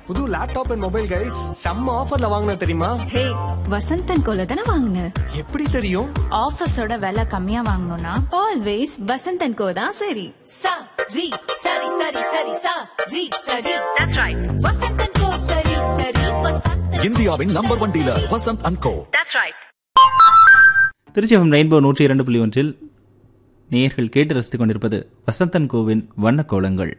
புது laptop and mobile guys செம்ம ஆஃபர்ல வாங்கின தெரியுமா ஹே வசந்தன் கோல தானே வாங்கின எப்படி தெரியும் ஆஃபீஸோட விலை கம்மியா வாங்கணும்னா ஆல்வேஸ் வசந்தன் கோ தான் சரி சா ரி சரி சரி சரி சா ரி சரி தட்ஸ் ரைட் வசந்தன் கோ சரி சரி வசந்தன் இந்தியாவின் number one dealer Vasanth and co Trichy FM rainbow நூற்றி இரண்டு புள்ளி ஒன்றில் நேயர்கள் கேட்டு ரசித்துக் கொண்டிருப்பது வசந்தன் கோவின் வண்ணக் கோலங்கள்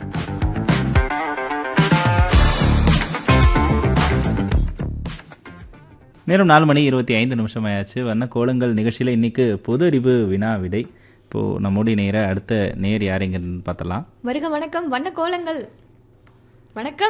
நேரம் நாலு மணி இருபத்தி ஐந்து நிமிஷம் ஆயாச்சு வண்ண கோலங்கள் நிகழ்ச்சியில் இன்னைக்கு பொது அறிவு வினா விடை இப்போது நம்முடைய நேர அடுத்த நேர் யாருங்கன்னு பார்த்தலாம் வருக வணக்கம் வண்ண கோலங்கள் வணக்கம்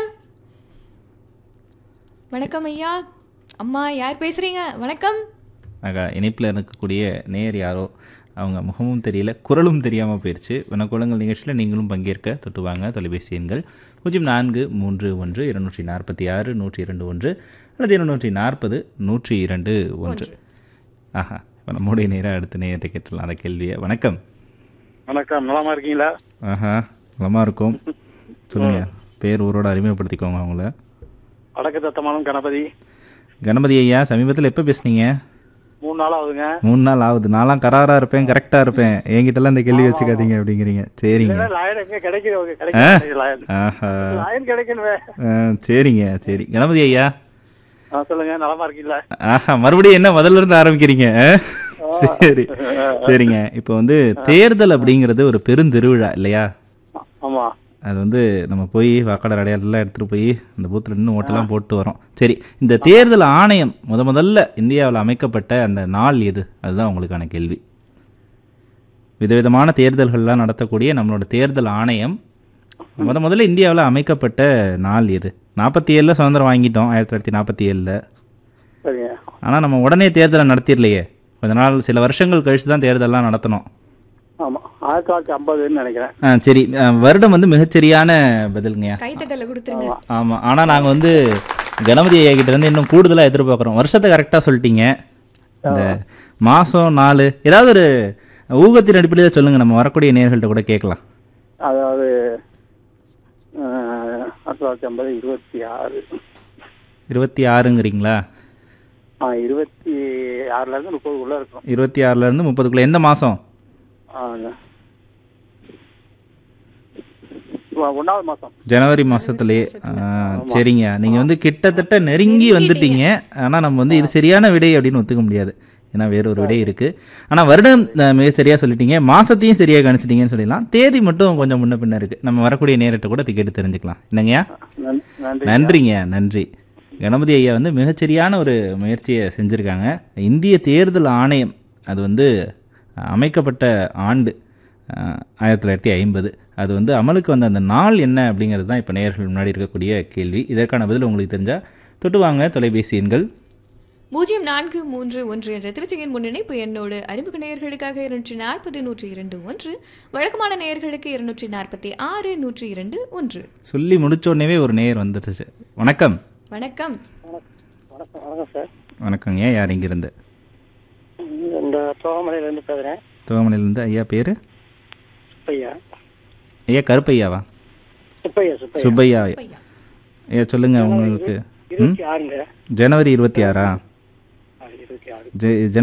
வணக்கம் ஐயா அம்மா யார் பேசுறீங்க வணக்கம் ஆகா இணைப்பில் இருக்கக்கூடிய நேர் யாரோ அவங்க முகமும் தெரியல குரலும் தெரியாமல் போயிடுச்சு வனக்கோலங்கள் நிகழ்ச்சியில் நீங்களும் பங்கேற்க தொட்டு வாங்க தொலைபேசி எண்கள் பூஜ்ஜியம் நான்கு மூன்று ஒன்று இருநூற்றி நாற்பத்தி ஆறு நூற்றி இரண்டு ஒன்று அல்லது இருநூற்றி நாற்பது நூற்றி இரண்டு ஒன்று ஆஹா இப்போ நம்முடைய நேராக அடுத்த நேரத்தை கேட்டலாம் அந்த கேள்வியை வணக்கம் வணக்கம் நலமா இருக்கீங்களா ஆஹா நலமாக இருக்கும் சொல்லுங்க பேர் ஊரோட அறிமுகப்படுத்திக்கோங்க அவங்கள வடக்கு தத்தமானம் கணபதி கணபதி ஐயா சமீபத்தில் எப்போ பேசுனீங்க மூணு நாள் ஆகுதுங்க மூணு நாள் ஆகுது நான்லாம் கராராக இருப்பேன் கரெக்டாக இருப்பேன் என்கிட்டலாம் இந்த கேள்வி வச்சுக்காதீங்க அப்படிங்கிறீங்க சரிங்க லாயன் எங்க கிடைக்குது கிடைக்குது லாயன் ஆஹா லாயன் கிடைக்கணுமே ஆ, சரிங்க சரி கணபதி ஐயா ஆ, சொல்லுங்க நலமா இருக்கீங்களா ஆஹா மறுபடியும் என்ன முதல்ல இருந்து ஆரம்பிக்கிறீங்க ஆ? சரி சரிங்க இப்போ வந்து தேர்தல் அப்படிங்கிறது ஒரு பெருந்திருவிழா இல்லையா ஆமா அது வந்து நம்ம போய் வாக்காளர் அடையாளெல்லாம் எடுத்துகிட்டு போய் அந்த பூத்தில் நின்று ஓட்டெல்லாம் போட்டு வரோம் சரி இந்த தேர்தல் ஆணையம் முத முதல்ல இந்தியாவில் அமைக்கப்பட்ட அந்த நாள் எது அதுதான் உங்களுக்கான கேள்வி விதவிதமான தேர்தல்கள்லாம் நடத்தக்கூடிய நம்மளோட தேர்தல் ஆணையம் முத முதல்ல இந்தியாவில் அமைக்கப்பட்ட நாள் எது நாற்பத்தி ஏழில் சுதந்திரம் வாங்கிட்டோம் ஆயிரத்தி தொள்ளாயிரத்தி நாற்பத்தி ஏழில் சரிங்க ஆனால் நம்ம உடனே தேர்தலை நடத்திடலையே கொஞ்ச நாள் சில வருஷங்கள் கழிச்சு தான் தேர்தல்லாம் நடத்தணும் ஆமா ஆயிரத்தி தொள்ளாயிரத்தி ஐம்பதுன்னு நினைக்கிறேன் ஆ சரி ஆ, வருடம் வந்து மிகச்சரியான பதிலுங்கய்யா கைத்தட்டல கொடுத்துருங்க ஆமாம் ஆனால் நாங்கள் வந்து கணபதி ஐயா கிட்ட இருந்து இன்னும் கூடுதலாக எதிர்பார்க்குறோம் வருஷத்தை கரெக்டாக சொல்லிட்டீங்க இந்த மாதம் நாலு ஏதாவது ஒரு ஊகத்தின் அடிப்படையில் சொல்லுங்கள் நம்ம வரக்கூடிய நேர்கள்ட்ட கூட கேட்கலாம் அதாவது ஆஹ், ஆயிரத்தி தொள்ளாயிரத்தி ஐம்பது இருபத்தி ஆறு இருபத்தி ஆறுங்கிறீங்களா ஆ இருபத்தி ஆறுல இருந்து முப்பதுக்குள்ள இருக்கும் இருபத்தி ஆறுலேருந்து முப்பதுக்குள்ளே எந்த மாதம் ஆ, ஒன்னாவது மாசம் ஜனவரி மாதத்துலேயே சரிங்க நீங்கள் வந்து கிட்டத்தட்ட நெருங்கி வந்துட்டீங்க ஆனால் நம்ம வந்து இது சரியான விடை அப்படின்னு ஒத்துக்க முடியாது ஏன்னா வேற ஒரு விடை இருக்குது ஆனால் வருடம் அஹ், மிகச் சரியாக சொல்லிட்டீங்க மாதத்தையும் சரியாக கணிச்சிட்டீங்கன்னு சொல்லிடலாம் தேதி மட்டும் கொஞ்சம் முன்ன பின்ன இருக்குது நம்ம வரக்கூடிய நேரத்தை கூட கேட்டு தெரிஞ்சுக்கலாம் என்னங்கய்யா நன்- நன்றி நன்றிங்க நன்றி கணபதி ஐயா வந்து மிகச்சரியான ஒரு முயற்சியை செஞ்சுருக்காங்க இந்திய தேர்தல் ஆணையம் அது வந்து அஹ், அமைக்கப்பட்ட ஆண்டு அஹ், ஆயிரத்தி தொள்ளாயிரத்தி ஐம்பது அது வந்து அமலுக்கு வந்த அந்த நாள் என்ன அப்படிங்கிறது தான் இப்போ நேயர்கள் முன்னாடி இருக்கக்கூடிய கேள்வி இதற்கான பதில் உங்களுக்கு தெரிஞ்சால் தொட்டு வாங்க தொலைபேசி எண்கள் பூஜ்ஜியம் நான்கு மூன்று ஒன்று என்ற திருச்சியின் முன்னிணைப்பு எண்ணோடு அறிமுக நேயர்களுக்காக இருநூற்றி நாற்பது நூற்றி இரண்டு ஒன்று வழக்கமான நேயர்களுக்கு இருநூற்றி நாற்பத்தி ஆறு நூற்றி இரண்டு ஒன்று சொல்லி முடிச்ச உடனேவே ஒரு நேயர் வந்துடுச்சு வணக்கம் வணக்கம் வணக்கம் வணக்கம் சார் வணக்கங்க ஏன் யார் இங்கிருந்து இந்த தோமலையில இருந்து பேசுறேன் தோமணிலேருந்து ஐயா பேர் சுப்பையா ஐயா கருப்பையாவா சுப்பையா சுப்பையா சுப்பையா ஐயா. ஐயா சொல்லுங்க உங்களுக்கு ம் இருபத்தி ஆறுங்க ஜனவரி இருபத்தி ஆறா ஆ, இருபத்தி ஆறு ஜெ